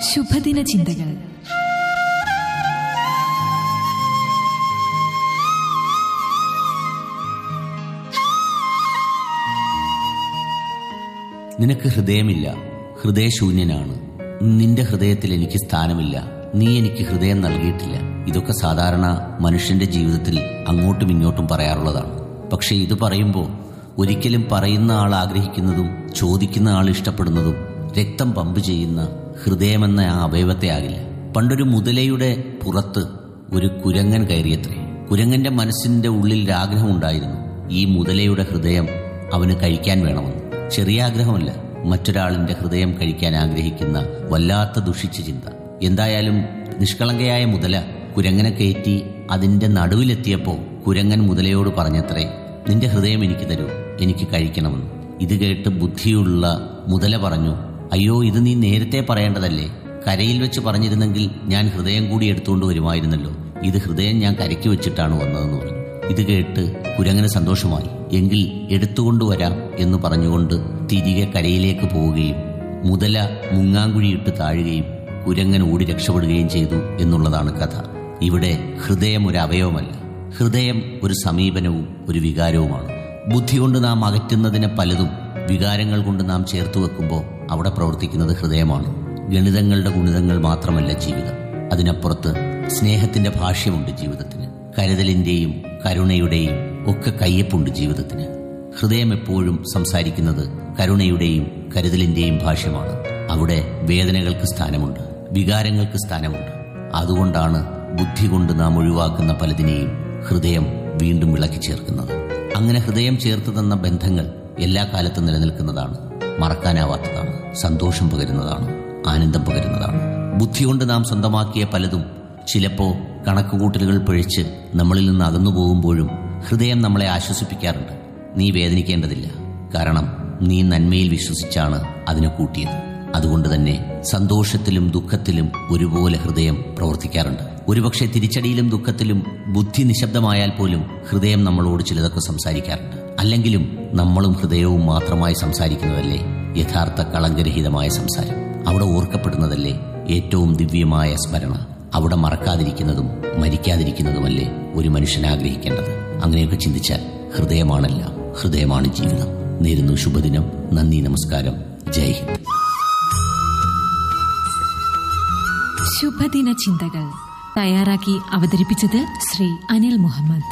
ശുഭദിന ചിന്തകൾ നിനക്ക് ഹൃദയമില്ല ഹൃദയശൂന്യനാണ് നിന്റെ ഹൃദയത്തിൽ എനിക്ക് സ്ഥാനമില്ല നീ എനിക്ക് ഹൃദയം നൽകിയിട്ടില്ല ഇതൊക്കെ സാധാരണ മനുഷ്യന്റെ ജീവിതത്തിൽ അങ്ങോട്ടും ഇങ്ങോട്ടും പറയാറുള്ളതാണ് പക്ഷെ ഇത് പറയുമ്പോൾ ഒരിക്കലും പറയുന്ന ആൾ ആഗ്രഹിക്കുന്നതും ചോദിക്കുന്ന ആൾ ഇഷ്ടപ്പെടുന്നതും രക്തം പമ്പ് ചെയ്യുന്ന ഹൃദയമെന്ന ആ അവയവത്തെ ആകില്ല പണ്ടൊരു മുതലയുടെ പുറത്ത് ഒരു കുരങ്ങൻ കയറിയത്രേ കുരങ്ങന്റെ മനസ്സിന്റെ ഉള്ളിൽ ഒരാഗ്രഹമുണ്ടായിരുന്നു ഈ മുതലയുടെ ഹൃദയം അവന് കഴിക്കാൻ വേണമെന്ന് ചെറിയ ആഗ്രഹമല്ല മറ്റൊരാളിന്റെ ഹൃദയം കഴിക്കാൻ ആഗ്രഹിക്കുന്ന വല്ലാത്ത ദുഷിച്ച ചിന്ത എന്തായാലും നിഷ്കളങ്കയായ മുതല കുരങ്ങനെ കയറ്റി അതിന്റെ നടുവിലെത്തിയപ്പോ കുരങ്ങൻ മുതലയോട് പറഞ്ഞത്രേ നിന്റെ ഹൃദയം എനിക്ക് തരൂ എനിക്ക് കഴിക്കണമെന്ന് ഇത് കേട്ട് ബുദ്ധിയുള്ള മുതല പറഞ്ഞു അയ്യോ ഇത് നീ നേരത്തെ പറയേണ്ടതല്ലേ കരയിൽ വെച്ച് പറഞ്ഞിരുന്നെങ്കിൽ ഞാൻ ഹൃദയം കൂടി എടുത്തുകൊണ്ട് വരുമായിരുന്നല്ലോ ഇത് ഹൃദയം ഞാൻ കരയ്ക്ക് വെച്ചിട്ടാണ് വന്നതെന്ന് പറഞ്ഞു ഇത് കേട്ട് കുരങ്ങനെ സന്തോഷമായി എങ്കിൽ എടുത്തുകൊണ്ടുവരാം എന്ന് പറഞ്ഞുകൊണ്ട് തിരികെ കരയിലേക്ക് പോവുകയും മുതല മുങ്ങാങ്കുഴിയിട്ട് താഴുകയും കുരങ്ങൻ ഓടി രക്ഷപ്പെടുകയും ചെയ്തു എന്നുള്ളതാണ് കഥ ഇവിടെ ഹൃദയം ഒരു അവയവമല്ല ഹൃദയം ഒരു സമീപനവും ഒരു വികാരവുമാണ് ബുദ്ധി കൊണ്ട് നാം അകറ്റുന്നതിനെ പലതും വികാരങ്ങൾ കൊണ്ട് നാം ചേർത്ത് വെക്കുമ്പോൾ അവിടെ പ്രവർത്തിക്കുന്നത് ഹൃദയമാണ് ഗണിതങ്ങളുടെ ഗുണിതങ്ങൾ മാത്രമല്ല ജീവിതം അതിനപ്പുറത്ത് സ്നേഹത്തിന്റെ ഭാഷ്യമുണ്ട് ജീവിതത്തിന് കരുതലിന്റെയും കരുണയുടെയും ഒക്കെ കയ്യൊപ്പുണ്ട് ജീവിതത്തിന് ഹൃദയം എപ്പോഴും സംസാരിക്കുന്നത് കരുണയുടെയും കരുതലിന്റെയും ഭാഷ്യമാണ് അവിടെ വേദനകൾക്ക് സ്ഥാനമുണ്ട് വികാരങ്ങൾക്ക് സ്ഥാനമുണ്ട് അതുകൊണ്ടാണ് ബുദ്ധി കൊണ്ട് നാം ഒഴിവാക്കുന്ന പലതിനെയും ഹൃദയം വീണ്ടും വിളക്കി ചേർക്കുന്നത് അങ്ങനെ ഹൃദയം ചേർത്ത് തന്ന ബന്ധങ്ങൾ എല്ലാ കാലത്തും നിലനിൽക്കുന്നതാണ് മറക്കാനാവാത്തതാണ് സന്തോഷം പകരുന്നതാണ് ആനന്ദം പകരുന്നതാണ് ബുദ്ധി കൊണ്ട് നാം സ്വന്തമാക്കിയ പലതും ചിലപ്പോ കണക്കുകൂട്ടലുകൾ പിഴച്ച് നമ്മളിൽ നിന്ന് അകന്നു പോകുമ്പോഴും ഹൃദയം നമ്മളെ ആശ്വസിപ്പിക്കാറുണ്ട് നീ വേദനിക്കേണ്ടതില്ല കാരണം നീ നന്മയിൽ വിശ്വസിച്ചാണ് അതിനെ കൂട്ടിയത് അതുകൊണ്ട് തന്നെ സന്തോഷത്തിലും ദുഃഖത്തിലും ഒരുപോലെ ഹൃദയം പ്രവർത്തിക്കാറുണ്ട് ഒരുപക്ഷെ തിരിച്ചടിയിലും ദുഃഖത്തിലും ബുദ്ധി നിശബ്ദമായാൽ പോലും ഹൃദയം നമ്മളോട് ചിലതൊക്കെ സംസാരിക്കാറുണ്ട് അല്ലെങ്കിലും നമ്മളും ഹൃദയവും മാത്രമായി സംസാരിക്കുന്നതല്ലേ യഥാർത്ഥ കളങ്കരഹിതമായ സംസാരം അവിടെ ഓർക്കപ്പെടുന്നതല്ലേ ഏറ്റവും ദിവ്യമായ സ്മരണ അവിടെ മറക്കാതിരിക്കുന്നതും മരിക്കാതിരിക്കുന്നതുമല്ലേ ഒരു മനുഷ്യൻ ആഗ്രഹിക്കേണ്ടത് അങ്ങനെയൊക്കെ ചിന്തിച്ചാൽ ഹൃദയമാണെല്ലാം ഹൃദയമാണ് ജീവിതം നേരുന്നു ശുഭദിനം നന്ദി നമസ്കാരം ജയ് ഹിന്ദ് ശുഭദിന ചിന്തകൾ തയ്യാറാക്കി അവതരിപ്പിച്ചത് ശ്രീ അനിൽ മുഹമ്മദ്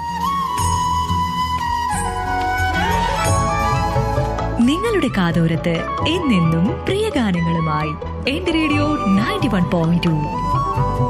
നിങ്ങളുടെ കാതോരത്ത് എന്നെന്നും പ്രിയ ഗാനങ്ങളുമായി എന്റെ radio ninety one point to